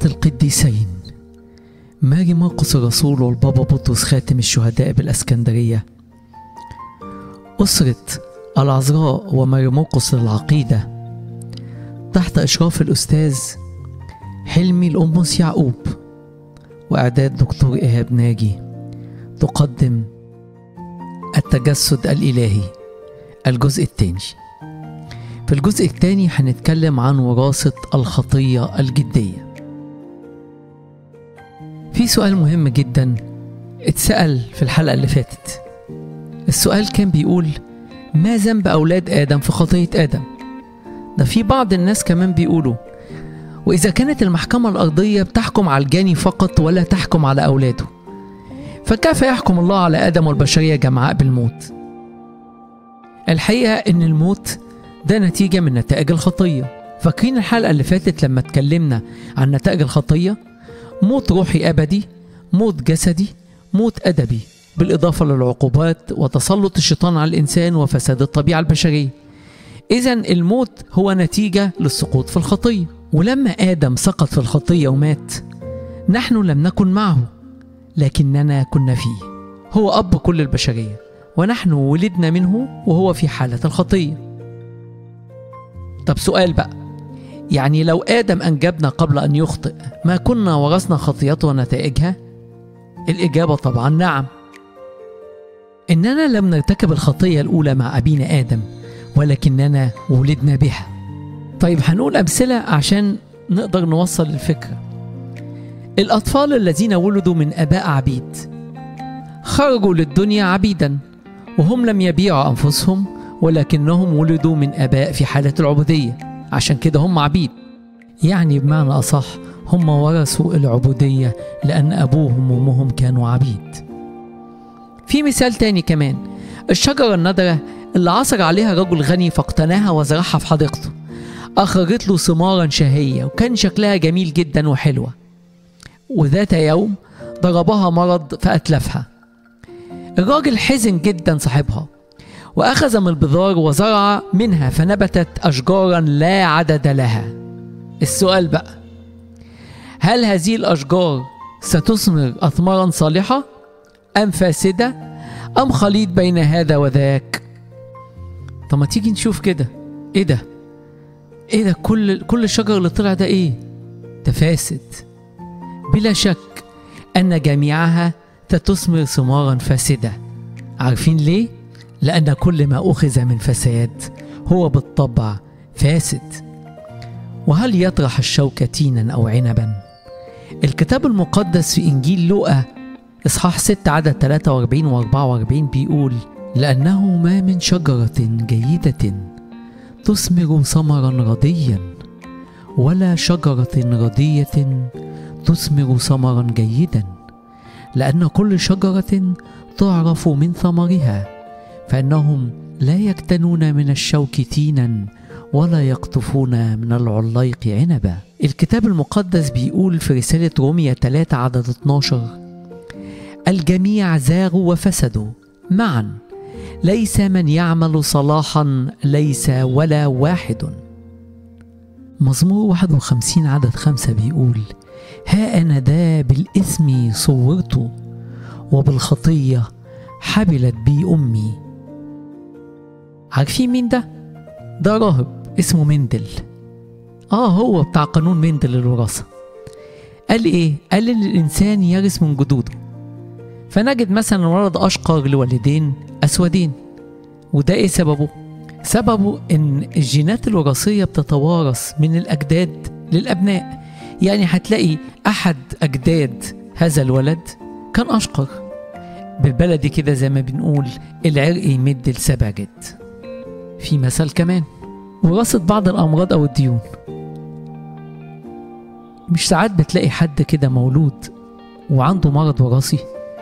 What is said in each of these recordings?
القديسين ماري مرقس الرسول والبابا بطرس خاتم الشهداء بالاسكندريه اسره العذراء وماري مرقس للعقيده تحت اشراف الاستاذ حلمي الأنبس يعقوب وإعداد دكتور إيهاب ناجي تقدم التجسد الإلهي الجزء الثاني في الجزء الثاني هنتكلم عن وراثة الخطية الجدية في سؤال مهم جدا اتسأل في الحلقة اللي فاتت السؤال كان بيقول ما ذنب أولاد آدم في خطية آدم ده في بعض الناس كمان بيقولوا وإذا كانت المحكمة الأرضية بتحكم على الجاني فقط ولا تحكم على أولاده فكيف يحكم الله على آدم والبشرية جمعاء بالموت الحقيقة إن الموت ده نتيجة من نتائج الخطية فاكرين الحلقة اللي فاتت لما اتكلمنا عن نتائج الخطية موت روحي أبدي موت جسدي موت أدبي بالإضافة للعقوبات وتسلط الشيطان على الإنسان وفساد الطبيعة البشرية إذا الموت هو نتيجة للسقوط في الخطية ولما آدم سقط في الخطية ومات نحن لم نكن معه لكننا كنا فيه هو أب كل البشرية ونحن ولدنا منه وهو في حالة الخطية طب سؤال بقى يعني لو آدم أنجبنا قبل أن يخطئ ما كنا ورثنا خطيته ونتائجها؟ الإجابة طبعا نعم إننا لم نرتكب الخطية الأولى مع أبينا آدم ولكننا ولدنا بها طيب هنقول أمثلة عشان نقدر نوصل الفكرة الأطفال الذين ولدوا من آباء عبيد خرجوا للدنيا عبيدا وهم لم يبيعوا أنفسهم ولكنهم ولدوا من آباء في حالة العبودية عشان كده هم عبيد يعني بمعنى أصح هم ورثوا العبودية لأن أبوهم وأمهم كانوا عبيد في مثال تاني كمان الشجرة النضرة اللي عثر عليها رجل غني فاقتناها وزرعها في حديقته أخرجت له ثمارا شهية وكان شكلها جميل جدا وحلوة وذات يوم ضربها مرض فأتلفها الراجل حزن جدا صاحبها وأخذ من البذار وزرع منها فنبتت أشجارا لا عدد لها السؤال بقى هل هذه الأشجار ستثمر أثمارا صالحة أم فاسدة أم خليط بين هذا وذاك طب ما تيجي نشوف كده ايه ده ايه ده كل كل الشجر اللي طلع ده ايه ده فاسد بلا شك ان جميعها ستثمر ثمارا فاسده عارفين ليه لان كل ما اخذ من فساد هو بالطبع فاسد وهل يطرح الشوك تينا او عنبا الكتاب المقدس في انجيل لوقا اصحاح 6 عدد 43 و 44 بيقول لانه ما من شجره جيده تثمر ثمرا رضيا ولا شجره رضيه تثمر ثمرا جيدا لان كل شجره تعرف من ثمرها فانهم لا يكتنون من الشوك تينا ولا يقطفون من العليق عنبا الكتاب المقدس بيقول في رسالة رومية 3 عدد 12 الجميع زاغوا وفسدوا معا ليس من يعمل صلاحا ليس ولا واحد مزمور 51 عدد خمسة بيقول ها أنا ذا بالإثم صورت وبالخطية حبلت بي أمي عارفين مين ده؟ ده راهب اسمه مندل اه هو بتاع قانون مندل للوراثة قال ايه؟ قال ان الانسان يرث من جدوده فنجد مثلا ولد اشقر لوالدين اسودين وده ايه سببه؟ سببه ان الجينات الوراثية بتتوارث من الاجداد للابناء يعني هتلاقي احد اجداد هذا الولد كان اشقر بالبلدي كده زي ما بنقول العرق يمد لسبع جد في مثل كمان وراثة بعض الأمراض أو الديون مش ساعات بتلاقي حد كده مولود وعنده مرض وراثي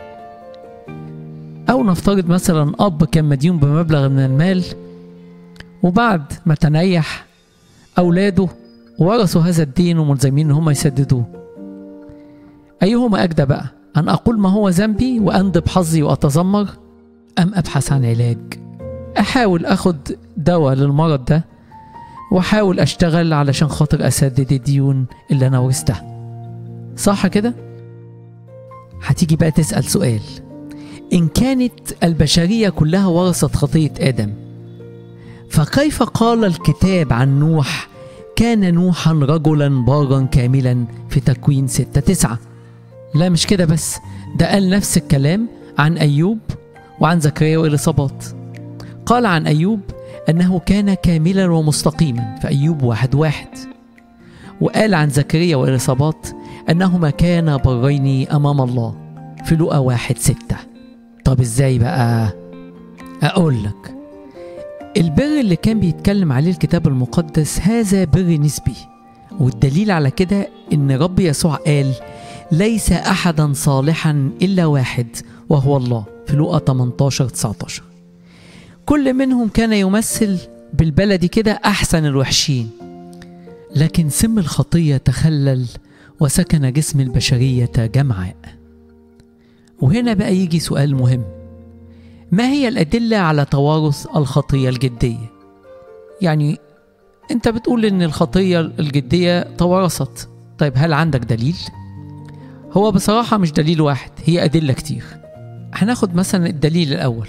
أو نفترض مثلا أب كان مديون بمبلغ من المال وبعد ما تنيح أولاده ورثوا هذا الدين وملزمين إن هم يسددوه أيهما أجدى بقى أن أقول ما هو ذنبي وأندب حظي وأتذمر أم أبحث عن علاج أحاول أخد دواء للمرض ده وأحاول أشتغل علشان خاطر أسدد الديون اللي أنا ورثتها صح كده؟ هتيجي بقى تسأل سؤال إن كانت البشرية كلها ورثت خطية آدم فكيف قال الكتاب عن نوح كان نوحا رجلا بارا كاملا في تكوين ستة تسعة لا مش كده بس ده قال نفس الكلام عن أيوب وعن زكريا وإليصابات قال عن أيوب أنه كان كاملا ومستقيما في أيوب واحد واحد وقال عن زكريا وإليصابات أنهما كانا برين أمام الله في لقا واحد ستة طب إزاي بقى أقول لك البر اللي كان بيتكلم عليه الكتاب المقدس هذا بر نسبي والدليل على كده ان رب يسوع قال ليس احدا صالحا الا واحد وهو الله في لوقا 18 19 كل منهم كان يمثل بالبلدي كده احسن الوحشين لكن سم الخطيه تخلل وسكن جسم البشريه جمعاء وهنا بقى يجي سؤال مهم ما هي الأدلة على توارث الخطية الجدية؟ يعني أنت بتقول إن الخطية الجدية توارثت، طيب هل عندك دليل؟ هو بصراحة مش دليل واحد، هي أدلة كتير. هناخد مثلا الدليل الأول.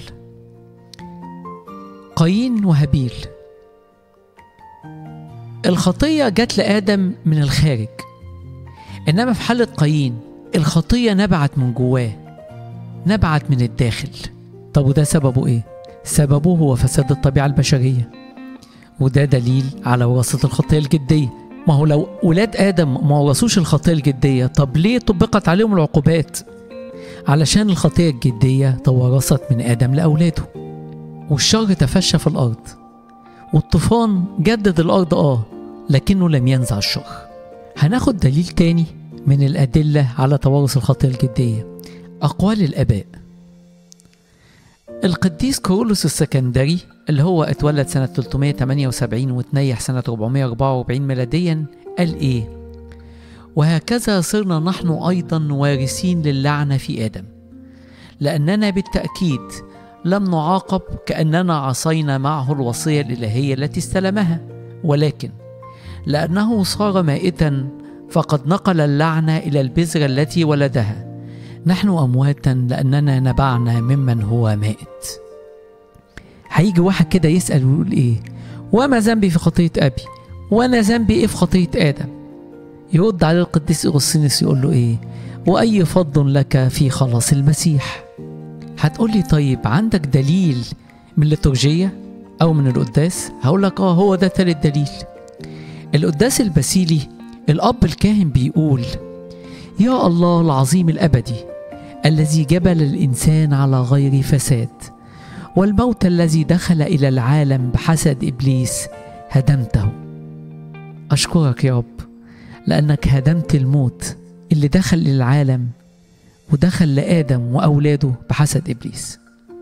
قايين وهابيل. الخطية جت لآدم من الخارج. إنما في حالة قايين الخطية نبعت من جواه. نبعت من الداخل. طب وده سببه ايه؟ سببه هو فساد الطبيعة البشرية وده دليل على وراثة الخطية الجدية ما هو لو ولاد آدم ما ورثوش الخطية الجدية طب ليه طبقت عليهم العقوبات؟ علشان الخطية الجدية توارثت من آدم لأولاده والشر تفشى في الأرض والطوفان جدد الأرض آه لكنه لم ينزع الشر هناخد دليل تاني من الأدلة على توارث الخطية الجدية أقوال الآباء القديس كورولوس السكندري اللي هو اتولد سنة 378 وتنيح سنة 444 ميلاديا قال إيه؟ وهكذا صرنا نحن أيضا وارثين للعنة في آدم لأننا بالتأكيد لم نعاقب كأننا عصينا معه الوصية الإلهية التي استلمها ولكن لأنه صار مائتا فقد نقل اللعنة إلى البذرة التي ولدها نحن أمواتا لأننا نبعنا ممن هو مائت هيجي واحد كده يسأل ويقول إيه وما ذنبي في خطية أبي وأنا ذنبي إيه في خطية آدم يرد عليه القديس أغسطينوس يقول له إيه وأي فضل لك في خلاص المسيح هتقول لي طيب عندك دليل من الليتورجية أو من القداس هقول لك آه هو ده تالت دليل القداس البسيلي الأب الكاهن بيقول يا الله العظيم الأبدي الذي جبل الإنسان على غير فساد والموت الذي دخل إلى العالم بحسد إبليس هدمته أشكرك يا رب لأنك هدمت الموت اللي دخل للعالم ودخل لآدم وأولاده بحسد إبليس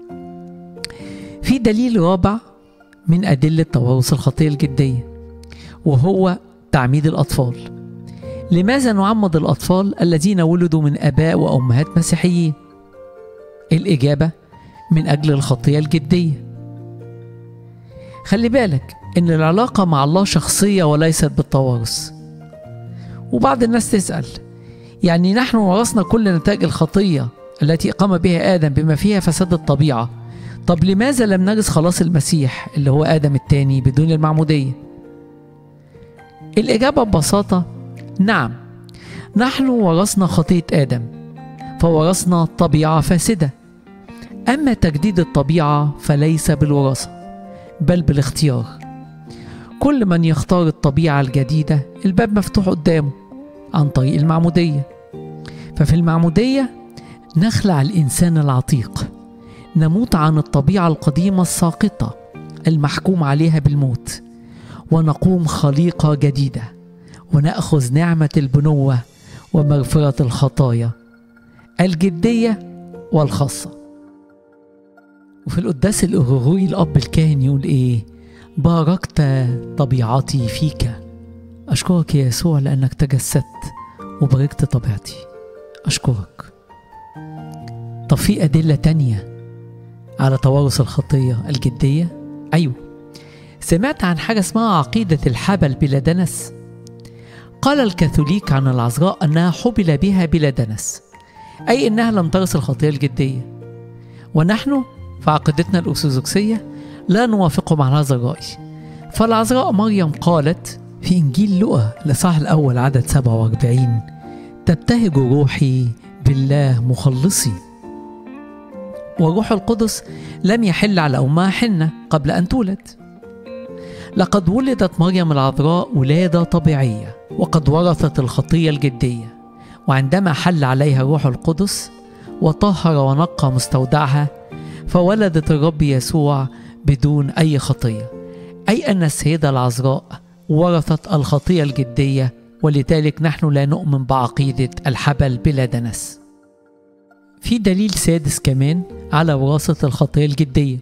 في دليل رابع من أدلة توارث الخطية الجدية وهو تعميد الأطفال لماذا نعمد الأطفال الذين ولدوا من آباء وأمهات مسيحيين؟ الإجابة من أجل الخطية الجدية خلي بالك إن العلاقة مع الله شخصية وليست بالتوارث وبعض الناس تسأل يعني نحن ورثنا كل نتائج الخطية التي قام بها آدم بما فيها فساد الطبيعة طب لماذا لم نرث خلاص المسيح اللي هو آدم الثاني بدون المعمودية؟ الإجابة ببساطة نعم نحن ورثنا خطية آدم فورثنا طبيعة فاسدة أما تجديد الطبيعة فليس بالوراثة بل بالاختيار كل من يختار الطبيعة الجديدة الباب مفتوح قدامه عن طريق المعمودية ففي المعمودية نخلع الإنسان العتيق نموت عن الطبيعة القديمة الساقطة المحكوم عليها بالموت ونقوم خليقة جديدة ونأخذ نعمة البنوة ومغفرة الخطايا الجدية والخاصة وفي القداس الأغرغوري الأب الكاهن يقول إيه باركت طبيعتي فيك أشكرك يا يسوع لأنك تجسدت وباركت طبيعتي أشكرك طب في أدلة تانية على توارث الخطية الجدية أيوه سمعت عن حاجة اسمها عقيدة الحبل بلا دنس قال الكاثوليك عن العذراء أنها حبل بها بلا دنس أي أنها لم ترث الخطية الجدية ونحن في عقيدتنا الأرثوذكسية لا نوافقهم على هذا الرأي فالعذراء مريم قالت في إنجيل لوقا لصح الأول عدد 47 تبتهج روحي بالله مخلصي والروح القدس لم يحل على أمها حنة قبل أن تولد لقد ولدت مريم العذراء ولادة طبيعية وقد ورثت الخطية الجدية وعندما حل عليها الروح القدس وطهر ونقى مستودعها فولدت الرب يسوع بدون أي خطية أي أن السيدة العذراء ورثت الخطية الجدية ولذلك نحن لا نؤمن بعقيدة الحبل بلا دنس في دليل سادس كمان على وراثة الخطية الجدية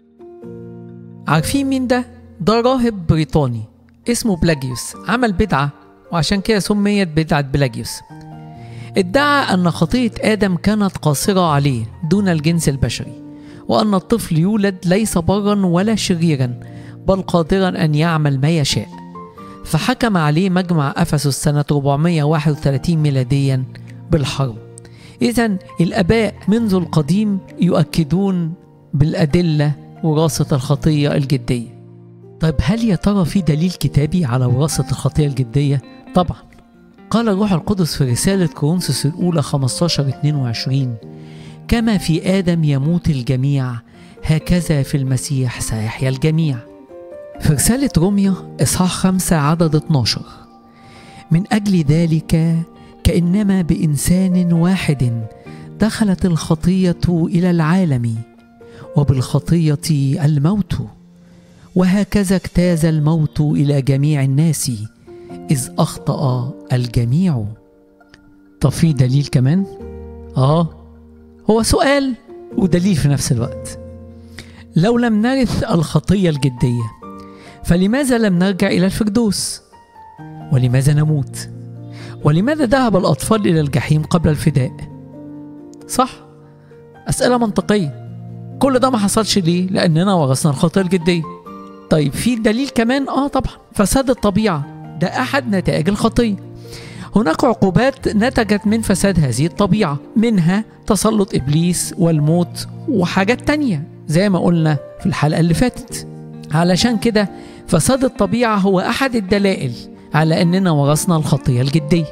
عارفين مين ده؟ ده راهب بريطاني اسمه بلاجيوس عمل بدعة وعشان كده سميت بدعة بلاجيوس ادعى أن خطية آدم كانت قاصرة عليه دون الجنس البشري وأن الطفل يولد ليس برا ولا شريرا بل قادرا أن يعمل ما يشاء فحكم عليه مجمع أفسس سنة 431 ميلاديا بالحرب إذا الآباء منذ القديم يؤكدون بالأدلة وراثة الخطية الجدية طيب هل يا ترى في دليل كتابي على وراثة الخطية الجدية؟ طبعا قال الروح القدس في رسالة كورنثوس الأولى 15 22 كما في آدم يموت الجميع هكذا في المسيح سيحيا الجميع في رسالة روميا إصحاح 5 عدد 12 من أجل ذلك كإنما بإنسان واحد دخلت الخطية إلى العالم وبالخطية الموت وهكذا اجتاز الموت إلى جميع الناس إذ أخطأ الجميع طب في دليل كمان؟ آه هو سؤال ودليل في نفس الوقت لو لم نرث الخطية الجدية فلماذا لم نرجع إلى الفردوس؟ ولماذا نموت؟ ولماذا ذهب الأطفال إلى الجحيم قبل الفداء؟ صح؟ أسئلة منطقية كل ده ما حصلش ليه؟ لأننا ورثنا الخطية الجدية طيب في دليل كمان؟ آه طبعا فساد الطبيعة ده أحد نتائج الخطية هناك عقوبات نتجت من فساد هذه الطبيعة منها تسلط إبليس والموت وحاجات تانية زي ما قلنا في الحلقة اللي فاتت علشان كده فساد الطبيعة هو أحد الدلائل على أننا ورثنا الخطية الجدية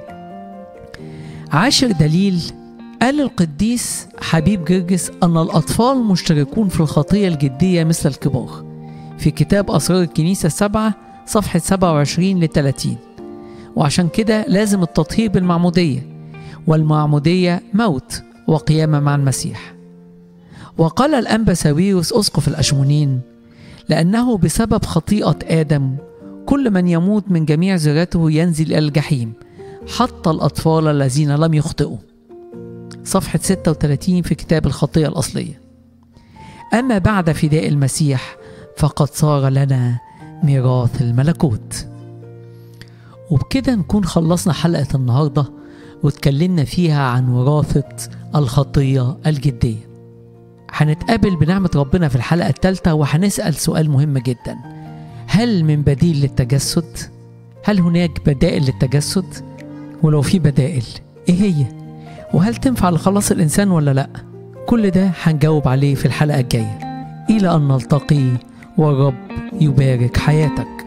عاشر دليل قال القديس حبيب جرجس أن الأطفال مشتركون في الخطية الجدية مثل الكبار في كتاب أسرار الكنيسة السبعة صفحة 27 ل 30 وعشان كده لازم التطهير بالمعمودية والمعمودية موت وقيامة مع المسيح وقال الأنبا ساويروس أسقف الأشمونين لأنه بسبب خطيئة آدم كل من يموت من جميع ذريته ينزل إلى الجحيم حتى الأطفال الذين لم يخطئوا صفحة 36 في كتاب الخطية الأصلية أما بعد فداء المسيح فقد صار لنا ميراث الملكوت وبكده نكون خلصنا حلقة النهاردة واتكلمنا فيها عن وراثة الخطية الجدية هنتقابل بنعمة ربنا في الحلقة الثالثة وهنسأل سؤال مهم جدا هل من بديل للتجسد؟ هل هناك بدائل للتجسد؟ ولو في بدائل ايه هي؟ وهل تنفع لخلاص الإنسان ولا لأ؟ كل ده هنجاوب عليه في الحلقة الجاية إلى أن نلتقي والرب يبارك حياتك